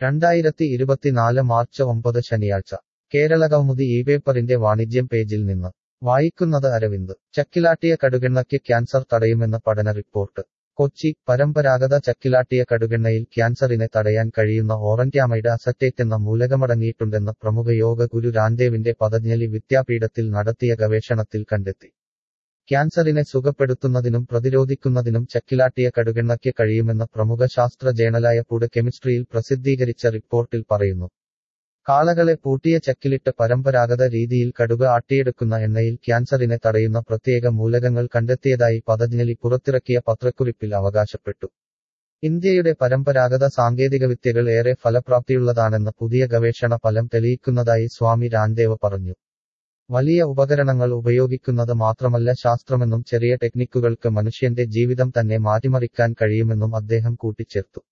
രണ്ടായിരത്തി ഇരുപത്തിനാല് മാർച്ച് ഒമ്പത് ശനിയാഴ്ച കേരളകൗമുദി ഈ പേപ്പറിന്റെ വാണിജ്യം പേജിൽ നിന്ന് വായിക്കുന്നത് അരവിന്ദ് ചക്കിലാട്ടിയ കടുകെണ്ണയ്ക്ക് ക്യാൻസർ തടയുമെന്ന് പഠന റിപ്പോർട്ട് കൊച്ചി പരമ്പരാഗത ചക്കിലാട്ടിയ കടുകെണ്ണയിൽ ക്യാൻസറിനെ തടയാൻ കഴിയുന്ന ഓറന്റ്യാമൈഡ് അസറ്റേറ്റ് എന്ന മൂലകമടങ്ങിയിട്ടുണ്ടെന്ന് പ്രമുഖ യോഗ ഗുരു രാംദേവിന്റെ പതഞ്ജലി വിദ്യാപീഠത്തിൽ നടത്തിയ ഗവേഷണത്തിൽ കണ്ടെത്തി ക്യാൻസറിനെ സുഖപ്പെടുത്തുന്നതിനും പ്രതിരോധിക്കുന്നതിനും ചക്കിലാട്ടിയ കടുകെണ്ണയ്ക്ക് കഴിയുമെന്ന് പ്രമുഖ ശാസ്ത്ര ജേണലായ ഫുഡ് കെമിസ്ട്രിയിൽ പ്രസിദ്ധീകരിച്ച റിപ്പോർട്ടിൽ പറയുന്നു കാളകളെ പൂട്ടിയ ചക്കിലിട്ട് പരമ്പരാഗത രീതിയിൽ കടുക ആട്ടിയെടുക്കുന്ന എണ്ണയിൽ ക്യാൻസറിനെ തടയുന്ന പ്രത്യേക മൂലകങ്ങൾ കണ്ടെത്തിയതായി പതഞ്ജലി പുറത്തിറക്കിയ പത്രക്കുറിപ്പിൽ അവകാശപ്പെട്ടു ഇന്ത്യയുടെ പരമ്പരാഗത സാങ്കേതികവിദ്യകൾ ഏറെ ഫലപ്രാപ്തിയുള്ളതാണെന്ന് പുതിയ ഗവേഷണ ഫലം തെളിയിക്കുന്നതായി സ്വാമി രാംദേവ് പറഞ്ഞു വലിയ ഉപകരണങ്ങൾ ഉപയോഗിക്കുന്നത് മാത്രമല്ല ശാസ്ത്രമെന്നും ചെറിയ ടെക്നിക്കുകൾക്ക് മനുഷ്യന്റെ ജീവിതം തന്നെ മാറ്റിമറിക്കാൻ കഴിയുമെന്നും അദ്ദേഹം കൂട്ടിച്ചേർത്തു